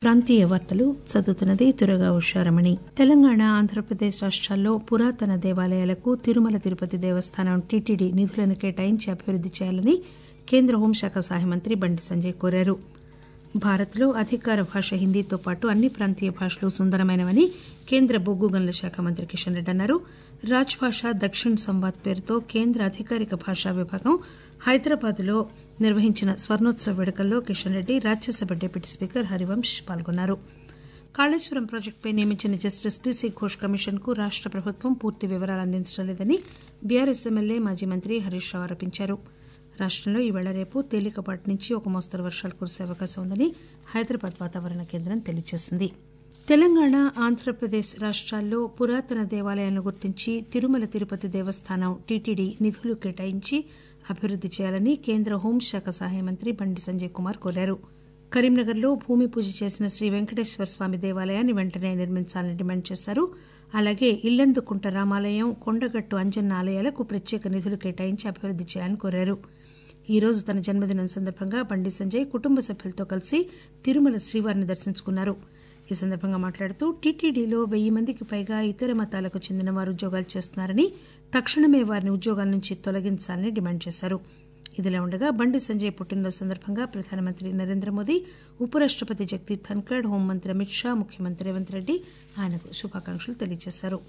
ప్రాంతీయ వార్తలు చదువుతున్నది తురగా ఉషారమణి తెలంగాణ ఆంధ్రప్రదేశ్ రాష్ట్రాల్లో పురాతన దేవాలయాలకు తిరుమల తిరుపతి దేవస్థానం టీటీడీ నిధులను కేటాయించి అభివృద్ది చేయాలని కేంద్ర హోంశాఖ సహాయ మంత్రి బండి సంజయ్ కోరారు భారత్లో అధికార భాష హిందీతో పాటు అన్ని ప్రాంతీయ భాషలు సుందరమైనవని కేంద్ర బొగ్గు గనుల శాఖ మంత్రి కిషన్ రెడ్డి అన్నారు రాజ్ భాష దక్షిణ్ సంవాద్ పేరుతో కేంద్ర అధికారిక భాషా విభాగం హైదరాబాద్ లో నిర్వహించిన స్వర్ణోత్సవ వేడుకల్లో కిషన్ రెడ్డి రాజ్యసభ డిప్యూటీ స్పీకర్ హరివంశ్ పాల్గొన్నారు కాళేశ్వరం ప్రాజెక్టుపై నియమించిన జస్టిస్ పీసీ ఘోష్ కమిషన్ కు రాష్ట ప్రభుత్వం పూర్తి వివరాలు అందించడం లేదని బీఆర్ఎస్ ఎమ్మెల్యే మాజీ మంత్రి హరీష్ రావు ఆరోపించారు రాష్టంలో ఈవేళ రేపు తేలికపాటి నుంచి ఒక మోస్తరు వర్షాలు కురిసే అవకాశం ఉందని హైదరాబాద్ వాతావరణ కేంద్రం తెలియజేసింది తెలంగాణ ఆంధ్రప్రదేశ్ రాష్ట్రాల్లో పురాతన దేవాలయాలను గుర్తించి తిరుమల తిరుపతి దేవస్థానం టీటీడీ నిధులు కేటాయించి అభివృద్ది చేయాలని కేంద్ర హోంశాఖ సహాయ మంత్రి బండి సంజయ్ కుమార్ కోరారు కరీంనగర్లో భూమి పూజ చేసిన శ్రీ వెంకటేశ్వర స్వామి దేవాలయాన్ని వెంటనే నిర్మించాలని డిమాండ్ చేశారు అలాగే ఇల్లందుకుంట రామాలయం కొండగట్టు అంజన్న ఆలయాలకు ప్రత్యేక నిధులు కేటాయించి అభివృద్ది చేయాలని కోరారు ఈ రోజు తన జన్మదినం సందర్భంగా బండి సంజయ్ కుటుంబ సభ్యులతో కలిసి తిరుమల శ్రీవారిని దర్శించుకున్నారు ఈ సందర్భంగా మాట్లాడుతూ టీటీడీలో వెయ్యి మందికి పైగా ఇతర మతాలకు చెందిన వారు ఉద్యోగాలు చేస్తున్నారని తక్షణమే వారిని ఉద్యోగాల నుంచి తొలగించాలని డిమాండ్ చేశారు ఇదిలా ఉండగా బండి సంజయ్ పుట్టినరోజు సందర్భంగా ప్రధానమంత్రి నరేంద్ర మోదీ ఉపరాష్టపతి జగదీప్ ధన్కడ్ హోంమంత్రి అమిత్ షా ముఖ్యమంత్రి రేవంత్ రెడ్డి ఆయనకు శుభాకాంక్షలు తెలియజేశారు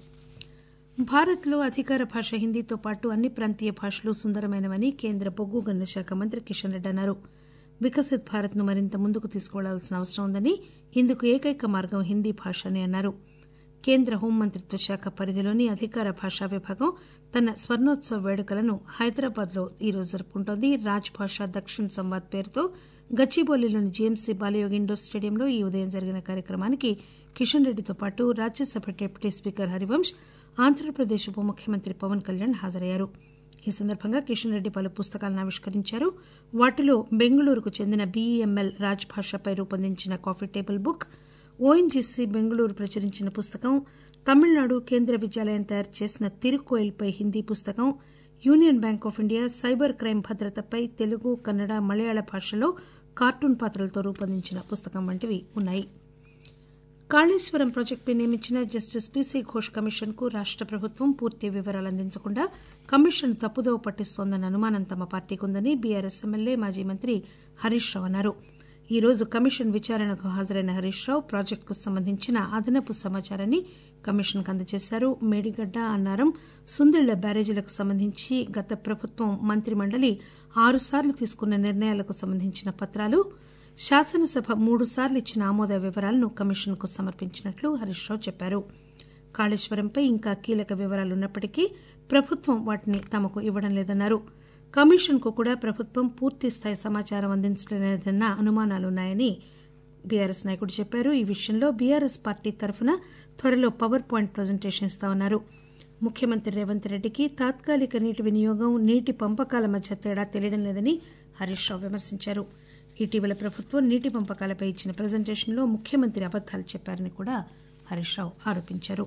భారత్లో అధికార భాష హిందీతో పాటు అన్ని ప్రాంతీయ భాషలు సుందరమైనవని కేంద్ర బొగ్గు గనుల శాఖ మంత్రి కిషన్ రెడ్డి అన్నారు వికసిత్ భారత్ ను మరింత ముందుకు తీసుకువెళ్లాల్సిన అవసరం ఉందని ఇందుకు ఏకైక మార్గం హిందీ భాష అని అన్నారు కేంద్ర హోంమంత్రిత్వ శాఖ పరిధిలోని అధికార భాషా విభాగం తన స్వర్ణోత్సవ వేడుకలను హైదరాబాద్ లో ఈరోజు జరుపుకుంటోంది రాజ్ భాష దక్షిణ్ సంవాద్ పేరుతో గచ్చిబౌలిలోని జీఎంసీ బాలయోగి ఇండోర్ స్టేడియంలో ఈ ఉదయం జరిగిన కార్యక్రమానికి కిషన్ రెడ్డితో పాటు రాజ్యసభ డిప్యూటీ స్పీకర్ హరివంశ్ ఆంధ్రప్రదేశ్ ఉప ముఖ్యమంత్రి పవన్ కళ్యాణ్ హాజరయ్యారు ఈ సందర్భంగా కిషన్ రెడ్డి పలు పుస్తకాలను ఆవిష్కరించారు వాటిలో బెంగళూరుకు చెందిన బీఈఎంఎల్ రాజ్ భాషపై రూపొందించిన coffee table book ONGC Bengaluru ప్రచురించిన పుస్తకం తమిళనాడు కేంద్ర విద్యాలయం తయారు చేసిన తిరుకోయిల్పై హిందీ పుస్తకం union bank of India cyber crime భద్రతపై తెలుగు కన్నడ మలయాళ భాషలో కార్టూన్ పాత్రలతో రూపొందించిన పుస్తకం వంటివి ఉన్నాయి కాళేశ్వరం ప్రాజెక్టుపై నియమించిన జస్టిస్ పీసీ ఘోష్ కమిషన్ కు రాష్ట ప్రభుత్వం పూర్తి వివరాలు అందించకుండా కమిషన్ తప్పుదోవ పట్టిస్తోందన్న అనుమానం తమ పార్టీకి ఉందని బీఆర్ఎస్ ఎమ్మెల్యే మాజీ మంత్రి హరీష్ రావు అన్నారు ఈ రోజు కమిషన్ విచారణకు హాజరైన హరీష్ రావు ప్రాజెక్టుకు సంబంధించిన అదనపు సమాచారాన్ని కమిషన్ కు అందజేశారు మేడిగడ్డ అన్నారం సుందిళ్ల బ్యారేజీలకు సంబంధించి గత ప్రభుత్వం మంత్రి మండలి ఆరుసార్లు తీసుకున్న నిర్ణయాలకు సంబంధించిన పత్రాలు శాసనసభ మూడుసార్లు ఇచ్చిన ఆమోద వివరాలను కమిషన్ కు సమర్పించినట్లు హరీష్ రావు చెప్పారు కాళేశ్వరంపై ఇంకా కీలక వివరాలున్నప్పటికీ ప్రభుత్వం వాటిని తమకు ఇవ్వడం లేదన్నారు కమిషన్ కు కూడా ప్రభుత్వం పూర్తిస్థాయి సమాచారం అందించలేదన్న అనుమానాలున్నాయని బీఆర్ఎస్ నాయకుడు చెప్పారు ఈ విషయంలో బీఆర్ఎస్ పార్టీ తరఫున త్వరలో పవర్ పాయింట్ ప్రజెంటేషన్ ఇస్తామన్నారు ముఖ్యమంత్రి రేవంత్ రెడ్డికి తాత్కాలిక నీటి వినియోగం నీటి పంపకాల మధ్య తేడా తెలియడం లేదని హరీష్ రావు విమర్శించారు ఇటీవల ప్రభుత్వం నీటి పంపకాలపై ఇచ్చిన ప్రజెంటేషన్లో ముఖ్యమంత్రి అబద్దాలు చెప్పారని కూడా హరీష్ రావు ఆరోపించారు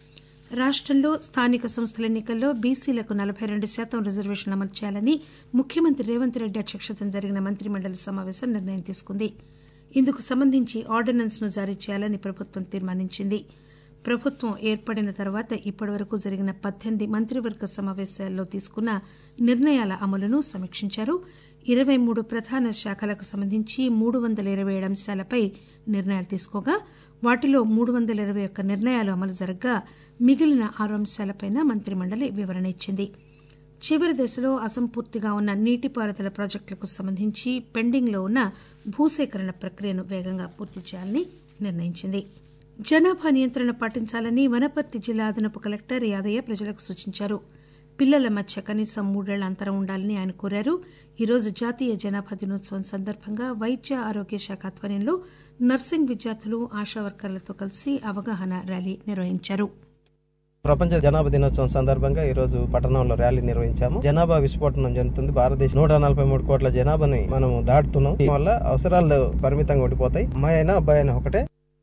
రాష్టంలో స్థానిక సంస్థల ఎన్నికల్లో బీసీలకు నలభై రెండు శాతం రిజర్వేషన్లు అమలు చేయాలని ముఖ్యమంత్రి రేవంత్ రెడ్డి అధ్యక్షతన జరిగిన మంత్రి మండలి సమావేశం నిర్ణయం తీసుకుంది ఇందుకు సంబంధించి ఆర్డినెన్స్ ను జారీ చేయాలని ప్రభుత్వం తీర్మానించింది ప్రభుత్వం ఏర్పడిన తర్వాత ఇప్పటివరకు జరిగిన పద్దెనిమిది మంత్రివర్గ సమావేశాల్లో తీసుకున్న నిర్ణయాల అమలును సమీక్షించారు ఇరవై మూడు ప్రధాన శాఖలకు సంబంధించి మూడు వందల ఇరవై ఏడు అంశాలపై నిర్ణయాలు తీసుకోగా వాటిలో మూడు వందల ఇరవై ఒక్క నిర్ణయాలు అమలు జరగ్గా మిగిలిన ఆరు అంశాలపై మంత్రిమండలి వివరణ ఇచ్చింది చివరి దశలో అసంపూర్తిగా ఉన్న నీటిపారుదల ప్రాజెక్టులకు సంబంధించి పెండింగ్ లో ఉన్న భూసేకరణ ప్రక్రియను వేగంగా పూర్తి చేయాలని నిర్ణయించింది జనాభా నియంత్రణ పాటించాలని వనపర్తి జిల్లా అదనపు కలెక్టర్ యాదయ్య ప్రజలకు సూచించారు పిల్లల మధ్య కనీసం మూడేళ్ల అంతరం ఉండాలని ఆయన కోరారు ఈరోజు జాతీయ జనాభా దినోత్సవం సందర్భంగా వైద్య ఆరోగ్య శాఖ ఆధ్వర్యంలో నర్సింగ్ విద్యార్థులు ఆశా వర్కర్లతో కలిసి అవగాహన ర్యాలీ నిర్వహించారు ప్రపంచ జనాభా దినోత్సవం సందర్భంగా ఈ రోజు పట్టణంలో ర్యాలీ నిర్వహించాము జనాభా విస్ఫోటనం చెందుతుంది భారతదేశం నూట నలభై మూడు కోట్ల జనాభాని మనం దాటుతున్నాం దీని వల్ల అవసరాలు పరిమితంగా ఉండిపోతాయి అమ్మాయి అయినా అబ్బాయి అయినా ఒకటే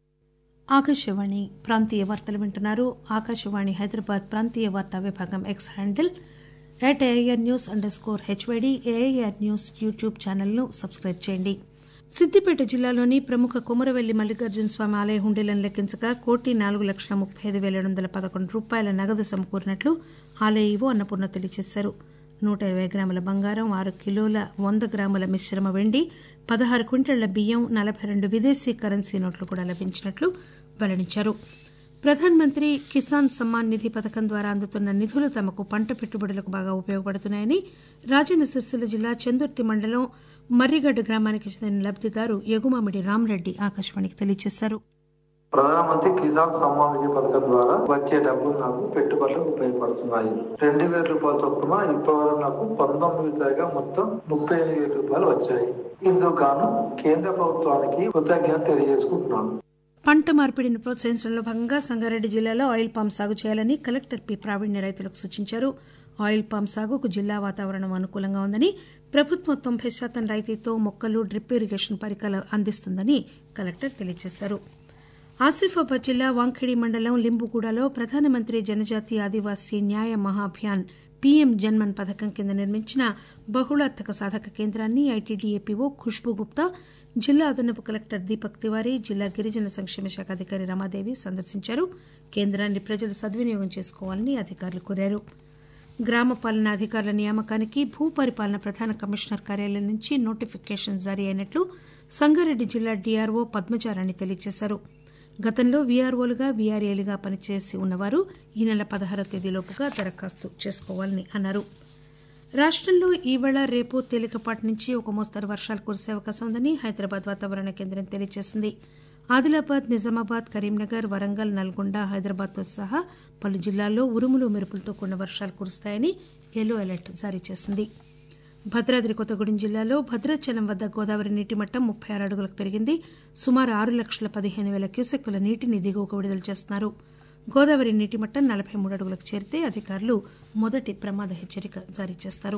ఆకాశవాణి ప్రాంతీయ వార్తలు వింటున్నారు ఆకాశవాణి హైదరాబాద్ ప్రాంతీయ వార్తా విభాగం X handle at AIR news underscore HYD AIR news YouTube ఛానల్ను సబ్స్క్రైబ్ చేయండి సిద్దిపేట జిల్లాలోని ప్రముఖ కొమరవెల్లి మల్లికార్జున స్వామి ఆలయ హుండీలను లెక్కించగా కోటి నాలుగు లక్షల ముప్పై ఐదు పేల ఏడు వందల పదకొండు రూపాయల నగదు సమకూరినట్లు ఆలయ ఈవో అన్నపూర్ణ తెలియజేశారు నూట ఇరవై గ్రాముల బంగారం ఆరు కిలోల వంద గ్రాముల మిశ్రమ వెండి పదహారు క్వింటాళ్ల బియ్యం నలభై రెండు విదేశీ కరెన్సీ నోట్లు కూడా లభించినట్లు వెల్లడించారు ప్రధానమంత్రి కిసాన్ సమ్మాన్ నిధి పథకం ద్వారా అందుతున్న నిధులు తమకు పంట పెట్టుబడులకు బాగా ఉపయోగపడుతున్నాయని రాజన్న సిరిసిల్ల జిల్లా చందుర్తి మండలం మర్రిగడ్డ గ్రామానికి చెందిన లబ్దిదారు ఎగుమామిడి రామరెడ్డి ఆకాశవాణికి తెలియజేశారు ప్రధానమంత్రి కిసాన్ సమ్మాన్ నిధి పథకం ద్వారా వచ్చే డబ్బులు నాకు పెట్టుబడులకు ఉపయోగపడుతున్నాయి రెండు వేల రూపాయల చొప్పున ఇప్పటివరకు నాకు పంతొమ్మిది తరగా మొత్తం ముప్పై ఎనిమిది వేల రూపాయలు వచ్చాయి ఇందుకు గాను కేంద్ర ప్రభుత్వానికి కృతజ్ఞత తెలియజేసుకుంటున్నాను పంట మార్పిడిని ప్రోత్సహించడంలో భాగంగా సంగారెడ్డి జిల్లాలో ఆయిల్ పామ్ సాగు చేయాలని కలెక్టర్ పి ప్రావీణ్య రైతులకు సూచించారు ఆయిల్ పామ్ సాగుకు జిల్లా వాతావరణం అనుకూలంగా ఉందని ప్రభుత్వం తొంభై శాతం రాయితీతో మొక్కలు డ్రిప్ ఇరిగేషన్ పరికరాలు అందిస్తుందని కలెక్టర్ తెలియజేశారు ఆసిఫాబాద్ జిల్లా వాంఖేడి మండలం లింబుగూడలో ప్రధానమంత్రి జనజాతి ఆదివాసీ న్యాయ మహాభియాన్ పీఎం జన్మన్ పథకం కింద నిర్మించిన బహుళార్థక సాధక కేంద్రాన్ని ఐటీడీఏపీఓ ఖుష్బూ గుప్తా జిల్లా అదనపు కలెక్టర్ దీపక్ తివారీ జిల్లా గిరిజన సంక్షేమ శాఖ అధికారి రమాదేవి సందర్శించారు కేంద్రాన్ని ప్రజలు సద్వినియోగం చేసుకోవాలని అధికారులు కోరారు గ్రామ పాలనా అధికారుల నియామకానికి భూపరిపాలన ప్రధాన కమిషనర్ కార్యాలయం నుంచి నోటిఫికేషన్ జారీ అయినట్లు సంగారెడ్డి జిల్లా డీఆర్ఓ పద్మజారాణి తెలియజేశారు గతంలో వీఆర్ఓలుగా వీఆర్ఏలుగా పనిచేసి ఉన్నవారు ఈ నెల పదహారవ తేదీలోపుగా దరఖాస్తు చేసుకోవాలని అన్నారు రాష్టంలో ఈవేళ రేపు తేలికపాటి నుంచి ఒక మోస్తరు వర్షాలు కురిసే అవకాశం ఉందని హైదరాబాద్ వాతావరణ కేంద్రం తెలియజేసింది ఆదిలాబాద్ నిజామాబాద్ కరీంనగర్ వరంగల్ నల్గొండ హైదరాబాద్తో సహా పలు జిల్లాల్లో ఉరుములు మెరుపులతో కూడిన వర్షాలు కురుస్తాయని ఎల్లో అలర్ట్ జారీ చేసింది భద్రాద్రి కొత్తగూడెం జిల్లాలో భద్రాచలం వద్ద గోదావరి నీటి మట్టం ముప్పై ఆరు అడుగులకు పెరిగింది సుమారు ఆరు లక్షల పదిహేను వేల క్యూసెక్కుల నీటిని దిగువకు విడుదల చేస్తున్నారు గోదావరి నీటి మట్టం నలభై మూడు అడుగులకు చేరితే అధికారులు మొదటి ప్రమాద హెచ్చరిక జారీ చేస్తారు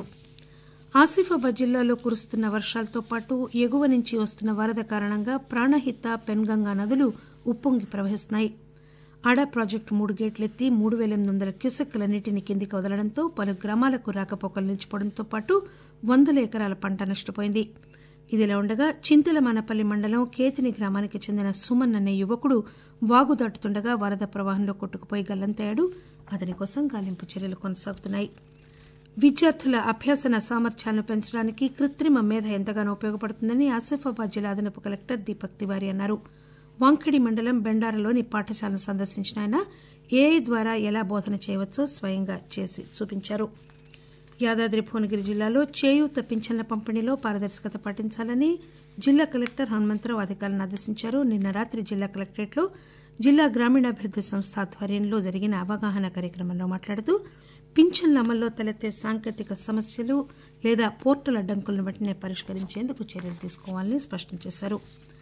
ఆసిఫాబాద్ జిల్లాలో కురుస్తున్న వర్షాలతో పాటు ఎగువ నుంచి వస్తున్న వరద కారణంగా ప్రాణహిత పెన్గంగా నదులు ఉప్పొంగి ప్రవహిస్తున్నాయి అడా ప్రాజెక్టు మూడు గేట్లెత్తి మూడు వేల ఎనిమిది వందల క్యూసెక్కుల నీటిని కిందికి వదలడంతో పలు గ్రామాలకు రాకపోకలు నిలిచిపోవడంతో పాటు వందల ఎకరాల పంట నష్టపోయింది ఇదిలా ఉండగా చింతలమానపల్లి మండలం కేతిని గ్రామానికి చెందిన సుమన్ అనే యువకుడు వాగు దాటుతుండగా వరద ప్రవాహంలో కొట్టుకుపోయి గల్లంతయ్యాడు అతని కోసం గాలింపు చర్యలు కొనసాగుతున్నాయి విద్యార్థుల అభ్యసన సామర్థ్యాలను పెంచడానికి కృత్రిమ మేధ ఎంతగానో ఉపయోగపడుతుందని ఆసిఫాబాద్ జిల్లా అదనపు కలెక్టర్ దీపక్ తివారీ అన్నారు వాంఖడి మండలం బెండారలోని పాఠశాలను సందర్శించిన ఆయన ఏఐ ద్వారా ఎలా బోధన చేయవచ్చో స్వయంగా చేసి చూపించారు యాదాద్రి భువనగిరి జిల్లాలో చేయూత పింఛన్ల పంపిణీలో పారదర్శకత పాటించాలని జిల్లా కలెక్టర్ హనుమంతరావు అధికారులను ఆదేశించారు నిన్న రాత్రి జిల్లా కలెక్టరేట్లో జిల్లా గ్రామీణాభివృద్ది సంస్థ ఆధ్వర్యంలో జరిగిన అవగాహన కార్యక్రమంలో మాట్లాడుతూ పింఛన్ల అమల్లో తలెత్తే సాంకేతిక సమస్యలు లేదా పోర్టల్ అడ్డంకులను వెంటనే పరిష్కరించేందుకు చర్యలు తీసుకోవాలని స్పష్టం చేశారు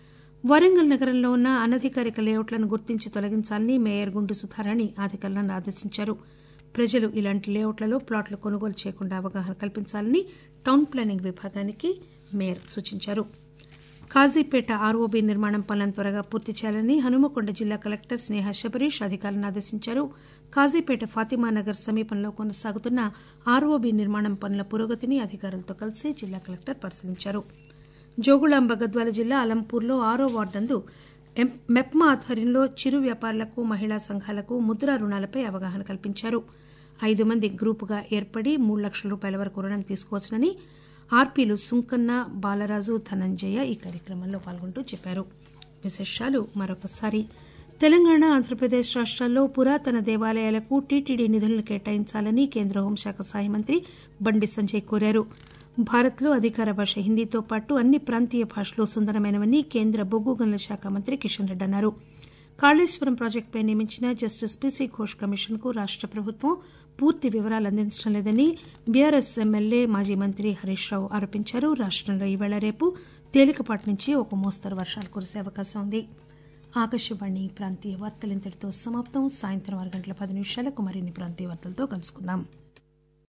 వరంగల్ నగరంలో ఉన్న అనధికారిక లేఅవుట్లను గుర్తించి తొలగించాలని మేయర్ గుండు సుధారాణి అధికారులను ఆదేశించారు ప్రజలు ఇలాంటి లేఅవుట్లలో ప్లాట్లు కొనుగోలు చేయకుండా అవగాహన కల్పించాలని టౌన్ ప్లానింగ్ విభాగానికి మేయర్ సూచించారు కాజీపేట ఆర్ఓబీ నిర్మాణం పనులను త్వరగా పూర్తి చేయాలని హనుమకొండ జిల్లా కలెక్టర్ స్నేహ శబరీష్ అధికారులను ఆదేశించారు కాజీపేట ఫాతిమానగర్ సమీపంలో కొనసాగుతున్న ఆర్ఓబీ నిర్మాణం పనుల పురోగతిని అధికారులతో కలిసి జిల్లా కలెక్టర్ పరిశీలించారు జోగుళాంబ గద్వాల జిల్లా అలంపూర్లో ఆరో వార్డందు మెప్మా ఆధ్వర్యంలో చిరు వ్యాపారులకు మహిళా సంఘాలకు ముద్రా రుణాలపై అవగాహన కల్పించారు ఐదు మంది గ్రూపుగా ఏర్పడి మూడు లక్షల రూపాయల వరకు రుణం తీసుకోవచ్చునని ఆర్పీలు సుంకన్న బాలరాజు ధనంజయ ఈ కార్యక్రమంలో పాల్గొంటూ చెప్పారు విశేషాలు మరొకసారి తెలంగాణ ఆంధ్రప్రదేశ్ రాష్ట్రాల్లో పురాతన దేవాలయాలకు టీటీడీ నిధులను కేటాయించాలని కేంద్ర హోంశాఖ సహాయ మంత్రి బండి సంజయ్ కోరారు భారత్లో అధికార భాష హిందీతో పాటు అన్ని ప్రాంతీయ భాషలు సుందరమైనవని కేంద్ర బొగ్గు గనుల శాఖ మంత్రి కిషన్ రెడ్డి అన్నారు కాళేశ్వరం ప్రాజెక్టుపై నియమించిన జస్టిస్ పీసీ ఘోష్ కమిషన్ కు రాష్ట ప్రభుత్వం పూర్తి వివరాలు అందించడం లేదని బీఆర్ఎస్ ఎమ్మెల్యే మాజీ మంత్రి హరీష్ రావు ఆరోపించారు రాష్టంలో ఈవేళ రేపు తేలికపాటి నుంచి ఒక మోస్తరు వర్షాలు కురిసే అవకాశం ఉంది ఆకాశవాణి ప్రాంతీయ వార్తలు ఇంతటితో సమాప్తం సాయంత్రం ఆరు గంటల పది నిమిషాలకు మరిన్ని ప్రాంతీయ వార్తలతో కలుసుకుందాం